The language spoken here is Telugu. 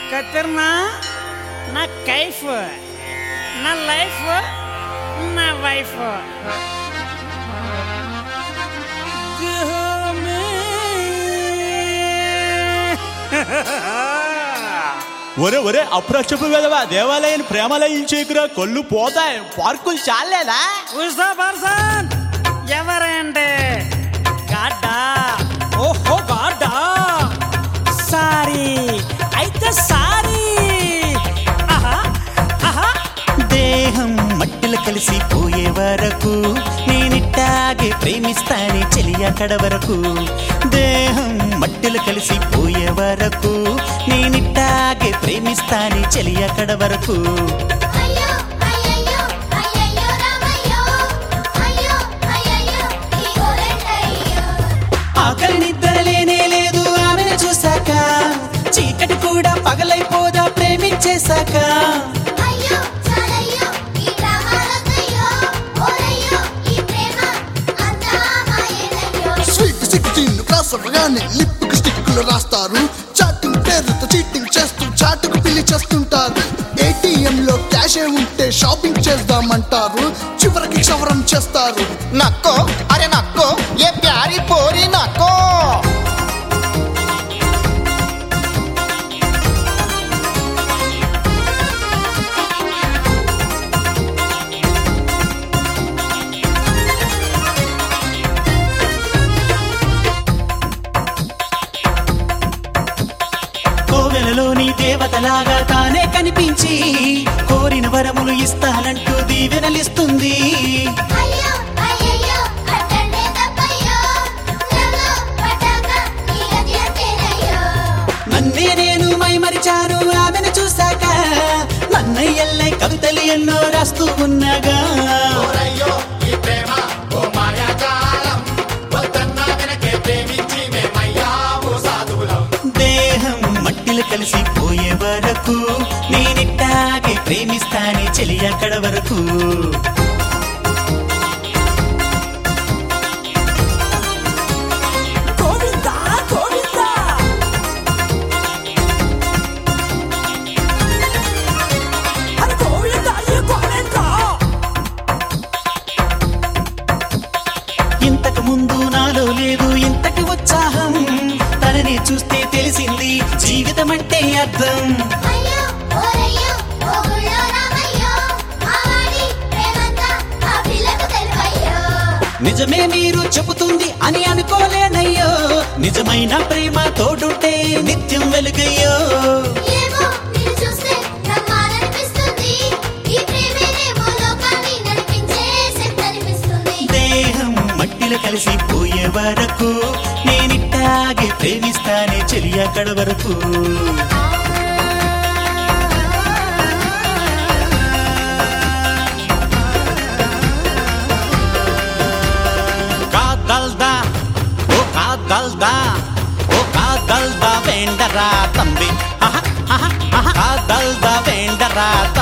కత్తిర్నా నా కైఫ్ నా లైఫ్ నా వైఫ్ ఒరే ఒరే అప్రక్షపు వెదవా దేవాలయాన్ని ప్రేమాలయం చేయకురా కళ్ళు పోతాయి పార్కులు చాలేదా ఉసా పర్సన్ ఎవరంటే గాడ్డా ఓహో గాడ్డా సారీ అయితే సారీ ఆహా ఆహా దేహం మట్టిలో కలిసి పోయే వరకు నేనిట్టాగే ప్రేమిస్తానే చెలియ కడ వరకు దేహం మట్టిలో కలిసి పోయే వరకు నేనిట్టాగే ప్రేమిస్తానే చెలియ కడ వరకు అయ్యో అయ్యయ్యో అయ్యయ్యో రామయ్యో అయ్యో అయ్యయ్యో ఈ గోరెంటయ్యో ఆకలి నిద్ర లేనే లేదు ఆమెను చూశాక చీకటి కూడా పగలైపోదా ప్రేమించేశాక అయ్యో చాలయ్యో ఈ డ్రామాలొద్దయ్యో ఓరయ్యో ఈ ప్రేమ అంతా మాయేనయ్యో స్వీట్ సిక్స్టీన్ క్రాస్ అవ్వగానే లిప్ కి స్టిక్కులు రాస్తారు చాటింగ్ పేరుతో చీటింగ్ చేస్తూ చాటుకు పిల్లి చేస్తుంటారు ఏటీఎం లో క్యాషే ఉంటే షాపింగ్ చేద్దామంటారు చివరికి క్షవరం చేస్తారు నక్కో అరే నక్కో ఏ ప్యారీ పోరి నక్కో కోవెలలోని దేవతలాగా తానే కనిపించి కోరిన వరములు ఇస్తానంటూ దీవెనలిస్తుంది అయ్యో అయ్యయ్యో అట్టండే తప్పయ్యో నన్ను పట్టాక ఈ గతి అంతేనయ్యో నన్నే నేను మైమరిచాను ఆమెను చూశాక నన్నయ్యల్లై కవితలు ఎన్నో రాస్తూ ఉన్నాగా దేహం మట్టిలో కలిసి పోయే వరకు నేనిట్టాగే ప్రేమిస్తానే చెలి అక్కడ వరకు గోవిందా గోవిందా అరే గోవిందా ఈ గోవిందా ఇంతకు ముందు నాలో లేదు ఇంతటి ఉత్సాహం తనని చూస్తే తెలిసింది జీవితం అంటే అర్థం అయ్యో ఓరయ్యో ఓ గుళ్ళో రామయ్యో మావాడి ప్రేమంతా ఆ పిల్లకు తెలుపయ్యో నిజమే మీరు చెబుతుంది అని అనుకోలేనయ్యో నిజమైన ప్రేమ తోడుంటే నిత్యం వెలుగయ్యో ఏమో నిన్ను చూస్తే నమ్మాలనిపిస్తుంది ఈ ప్రేమేనేమో లోకాన్ని నడిపించే శక్తి అనిపిస్తుంది దేహం మట్టిలో కలిసి పోయే వరకు నేనిట్టాగే ప్రేమిస్తానే చెలి అక్కడ వరకు కాదల్దా ఓ కాదల్దా ఓ కాదల్దా వేండరా తంబి ఆహా, ఆహా, ఆహా. కాదల్దా వేండరా